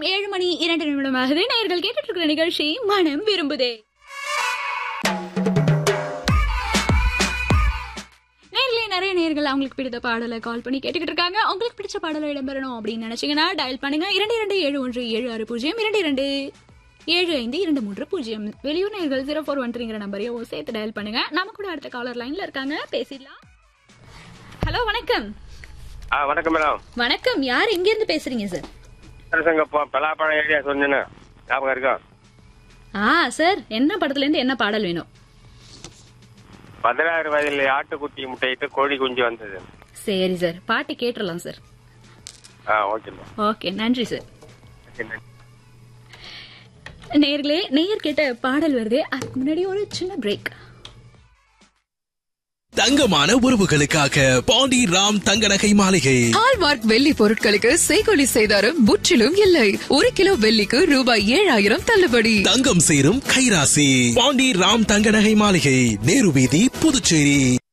நேரம் ஏழு மணி இரண்டு நிமிடமாகுது நேயர்கள் கேட்டுட்டு இருக்கிற நிகழ்ச்சி மனம் விரும்புதே நேர்களே நிறைய நேர்கள் அவங்களுக்கு பிடித்த பாடலை கால் பண்ணி கேட்டுக்கிட்டு இருக்காங்க உங்களுக்கு பிடிச்ச பாடலை இடம்பெறணும் அப்படின்னு நினைச்சீங்கன்னா டயல் பண்ணுங்க இரண்டு இரண்டு ஏழு ஒன்று ஏழு ஆறு பூஜ்ஜியம் இரண்டு இரண்டு ஏழு ஐந்து இரண்டு மூன்று பூஜ்ஜியம் வெளியூர் நேர்கள் ஜீரோ ஃபோர் ஒன் த்ரீங்கிற நம்பரையும் சேர்த்து டயல் பண்ணுங்க நம்ம கூட அடுத்த காலர் லைன்ல இருக்காங்க பேசிடலாம் ஹலோ வணக்கம் ஆ வணக்கம் மேடம் வணக்கம் யார் எங்க இருந்து பேசுறீங்க சார் சங்கப்பா பலாப்பழம் ஏரியா சொன்னேன்னு ஞாபகம் இருக்கா ஆ சார் என்ன படத்துல இருந்து என்ன பாடல் வேணும் பதினாறு வயதில் ஆட்டுக்குட்டி முட்டையிட்டு கோழி குஞ்சு வந்தது சரி சார் பாட்டு கேட்டுடலாம் சார் ஆ ஓகே மேம் ஓகே நன்றி சார் ஓகே, நன்றி. நேர்களே நேயர் கேட்ட பாடல் வருது அதுக்கு முன்னாடி ஒரு சின்ன பிரேக் தங்கமான உறவுகளுக்காக பாண்டி ராம் தங்க நகை மாளிகை ஹால்மார்க் வெள்ளி பொருட்களுக்கு செய்கொலி செய்தாரும் முற்றிலும் இல்லை ஒரு கிலோ வெள்ளிக்கு ரூபாய் ஏழாயிரம் தள்ளுபடி தங்கம் சேரும் கைராசி பாண்டி ராம் தங்க நகை மாளிகை நேரு வீதி புதுச்சேரி